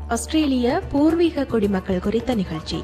ஆஸ்திரேலிய பூர்வீக குடிமக்கள் குறித்த நிகழ்ச்சி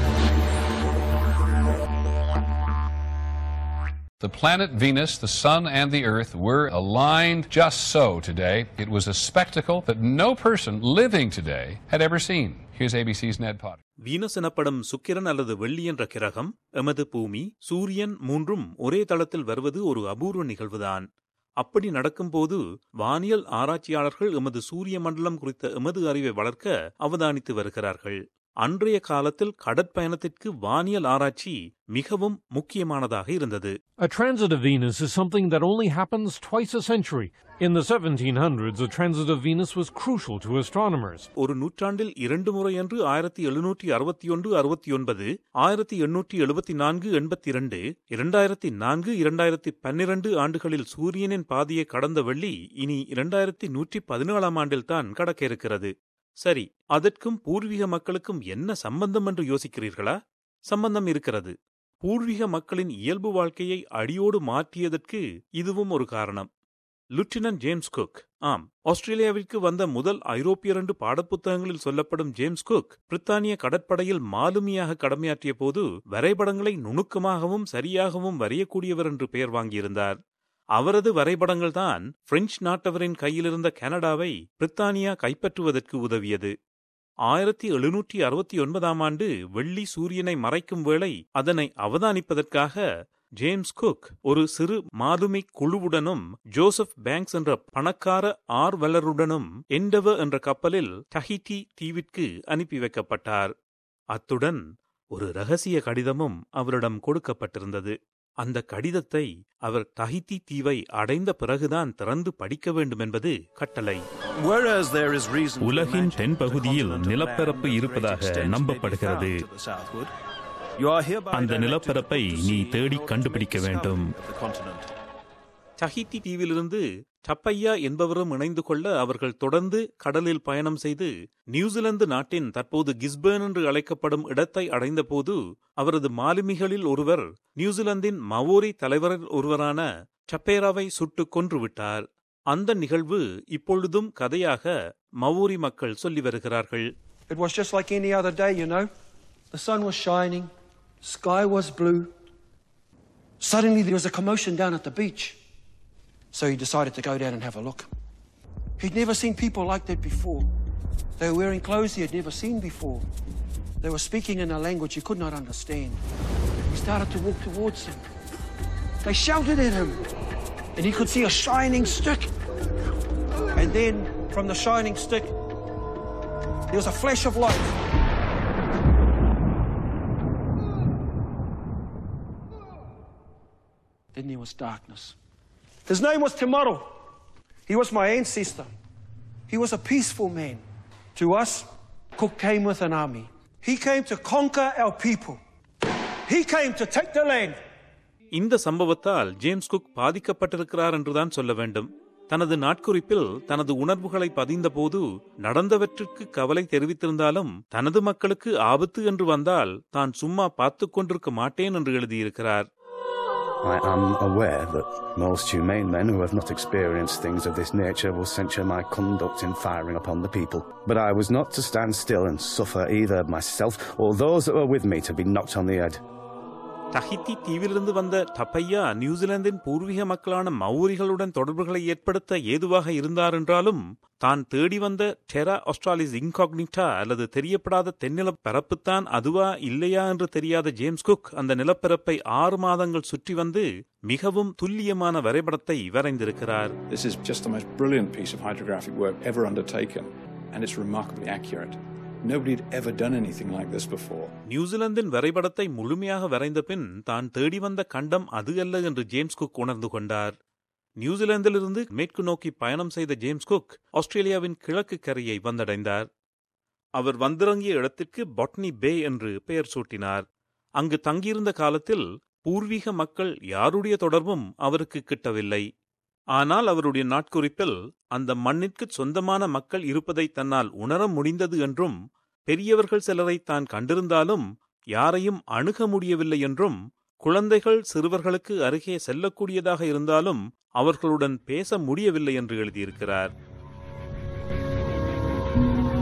The planet Venus, the Sun, and the Earth were aligned just so today. It was a spectacle that no person living today had ever seen. Here's ABC's Ned Potter. Venus எனப்படும் சுக்கிரன் அல்லது வெள்ளி என்ற கிரகம் எமது பூமி சூரியன் மூன்றும் ஒரே தளத்தில் வருவது ஒரு அபூர்வ நிகழ்வுதான் அப்படி நடக்கும்போது வானியல் ஆராய்ச்சியாளர்கள் எமது சூரிய மண்டலம் குறித்த எமது அறிவை வளர்க்க அவதானித்து வருகிறார்கள் அன்றைய காலத்தில் கடற்பயணத்திற்கு வானியல் ஆராய்ச்சி மிகவும் முக்கியமானதாக இருந்தது A transit of Venus is something that only happens twice a century. In the 1700s, a transit of Venus was crucial to astronomers. ஒரு நூற்றாண்டில் இரண்டு முறை என்று ஆயிரத்தி எழுநூற்றி அறுபத்தி ஒன்று அறுபத்தி ஒன்பது ஆயிரத்தி எண்ணூற்றி எழுபத்தி நான்கு எண்பத்தி இரண்டு இரண்டாயிரத்தி நான்கு இரண்டாயிரத்தி பன்னிரண்டு ஆண்டுகளில் சூரியனின் பாதியை கடந்த வெள்ளி இனி இரண்டாயிரத்தி நூற்றி பதினேழாம் ஆண்டில்தான் கடக்க இருக்கிறது சரி அதற்கும் பூர்வீக மக்களுக்கும் என்ன சம்பந்தம் என்று யோசிக்கிறீர்களா சம்பந்தம் இருக்கிறது பூர்வீக மக்களின் இயல்பு வாழ்க்கையை அடியோடு மாற்றியதற்கு இதுவும் ஒரு காரணம் லுட்டினன்ட் ஜேம்ஸ் குக் ஆம் ஆஸ்திரேலியாவிற்கு வந்த முதல் ஐரோப்பியர் என்று பாடப்புத்தகங்களில் சொல்லப்படும் ஜேம்ஸ் குக் பிரித்தானிய கடற்படையில் மாலுமியாக கடமையாற்றிய போது வரைபடங்களை நுணுக்கமாகவும் சரியாகவும் வரையக்கூடியவர் என்று பெயர் வாங்கியிருந்தார் அவரது வரைபடங்கள்தான் பிரெஞ்சு நாட்டவரின் கையிலிருந்த கனடாவை பிரித்தானியா கைப்பற்றுவதற்கு உதவியது ஆயிரத்தி எழுநூற்றி அறுபத்தி ஒன்பதாம் ஆண்டு வெள்ளி சூரியனை மறைக்கும் வேளை அதனை அவதானிப்பதற்காக ஜேம்ஸ் குக் ஒரு சிறு மாலுமி குழுவுடனும் ஜோசப் பேங்க்ஸ் என்ற பணக்கார ஆர்வலருடனும் எண்டவ என்ற கப்பலில் டஹிட்டி தீவிற்கு அனுப்பி வைக்கப்பட்டார் அத்துடன் ஒரு ரகசிய கடிதமும் அவரிடம் கொடுக்கப்பட்டிருந்தது அந்த கடிதத்தை அவர் டஹித்தி தீவை அடைந்த பிறகுதான் திறந்து படிக்க வேண்டும் என்பது கட்டளை உலகின் தென்பகுதியில் நிலப்பரப்பு இருப்பதாக நம்பப்படுகிறது அந்த நிலப்பரப்பை நீ தேடி கண்டுபிடிக்க வேண்டும் டஹித்தி தீவிலிருந்து டப்பையா என்பவரும் இணைந்து கொள்ள அவர்கள் தொடர்ந்து கடலில் பயணம் செய்து நியூசிலாந்து நாட்டின் தற்போது கிஸ்பேர்ன் என்று அழைக்கப்படும் இடத்தை அடைந்தபோது அவரது மாலுமிகளில் ஒருவர் நியூசிலாந்தின் மவோரி தலைவரில் ஒருவரான டப்பேராவை சுட்டுக் கொன்று விட்டார் அந்த நிகழ்வு இப்பொழுதும் கதையாக மவோரி மக்கள் சொல்லி வருகிறார்கள் It was just like any other day, you know. The sun was shining, sky was blue. Suddenly there was a commotion down at the beach. So he decided to go down and have a look. He'd never seen people like that before. They were wearing clothes he had never seen before. They were speaking in a language he could not understand. He started to walk towards them. They shouted at him, and he could see a shining stick. And then, from the shining stick, there was a flash of light. Then there was darkness. His name was Tomorrow. He was my ancestor. He was a peaceful man. To us, Cook came with an army. He came to conquer our people. He came to take the land. இந்த சம்பவத்தால் James cook பாதிக்கப்பட்டிருக்கிறார் என்றுதான் சொல்ல வேண்டும் தனது நாட்குறிப்பில் தனது உணர்வுகளை பதிந்தபோது நடந்தவற்றிற்கு கவலை தெரிவித்திருந்தாலும் தனது மக்களுக்கு ஆபத்து என்று வந்தால் தான் சும்மா பார்த்துக் கொண்டிருக்க மாட்டேன் என்று எழுதியிருக்கிறார் I am aware that most humane men who have not experienced things of this nature will censure my conduct in firing upon the people. But I was not to stand still and suffer either myself or those that were with me to be knocked on the head. டஹித்தி தீவிலிருந்து வந்த டப்பையா நியூசிலாந்தின் பூர்வீக மக்களான மௌரிகளுடன் தொடர்புகளை ஏற்படுத்த ஏதுவாக இருந்தார் என்றாலும் தான் தேடி வந்த டெரா ஆஸ்ட்ராலிஸ் இன்காக்னிட்டா அல்லது தெரியப்படாத தென்னிலப் பரப்புத்தான் அதுவா இல்லையா என்று தெரியாத ஜேம்ஸ் குக் அந்த நிலப்பரப்பை ஆறு மாதங்கள் சுற்றி வந்து மிகவும் துல்லியமான வரைபடத்தை வரைந்திருக்கிறார் This is just the most brilliant piece of hydrographic work ever undertaken, and it's remarkably accurate. Nobody had ever done anything like this before. நியூசிலாந்தின் வரைபடத்தை முழுமையாக வரைந்த பின் தான் தேடி வந்த கண்டம் அது அல்ல என்று ஜேம்ஸ் குக் உணர்ந்து கொண்டார் நியூசிலாந்திலிருந்து மேற்கு நோக்கி பயணம் செய்த ஜேம்ஸ் குக் ஆஸ்திரேலியாவின் கிழக்கு கரையை வந்தடைந்தார் அவர் வந்திறங்கிய இடத்திற்கு பொட்னி பே என்று பெயர் சூட்டினார் அங்கு தங்கியிருந்த காலத்தில் பூர்வீக மக்கள் யாருடைய தொடர்பும் அவருக்கு கிட்டவில்லை ஆனால் அவருடைய நாட்குறிப்பில் அந்த மண்ணிற்கு சொந்தமான மக்கள் இருப்பதை தன்னால் உணர முடிந்தது என்றும் பெரியவர்கள் சிலரை தான் கண்டிருந்தாலும் யாரையும் அணுக முடியவில்லை என்றும் குழந்தைகள் சிறுவர்களுக்கு அருகே செல்லக்கூடியதாக இருந்தாலும் அவர்களுடன் பேச முடியவில்லை என்று எழுதியிருக்கிறார்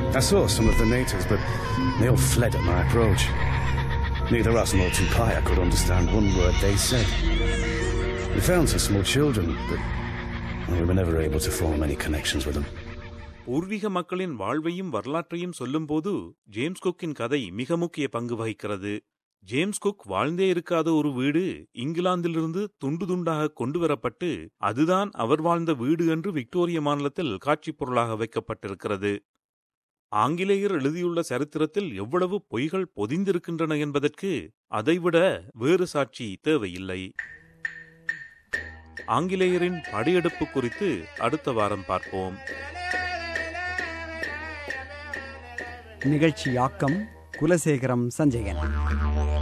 I saw some of the natives, but they all fled at my approach. Neither us nor Tupaya could understand one word they said. We found some small children, but we were never able to form any connections with them. பூர்வீக மக்களின் வாழ்வையும் வரலாற்றையும் சொல்லும்போது James குக்கின் கதை மிக முக்கிய பங்கு வகிக்கிறது ஜேம்ஸ் குக் வாழ்ந்தே இருக்காத ஒரு வீடு இங்கிலாந்திலிருந்து துண்டு துண்டாக கொண்டு வரப்பட்டு அதுதான் அவர் வாழ்ந்த வீடு என்று விக்டோரிய மாநிலத்தில் காட்சிப் பொருளாக வைக்கப்பட்டிருக்கிறது ஆங்கிலேயர் எழுதியுள்ள சரித்திரத்தில் எவ்வளவு பொய்கள் பொதிந்திருக்கின்றன என்பதற்கு அதைவிட வேறு சாட்சி தேவையில்லை ஆங்கிலேயரின் படையெடுப்பு குறித்து அடுத்த வாரம் பார்ப்போம் நிகழ்ச்சியாக்கம் குலசேகரம் சஞ்சயன்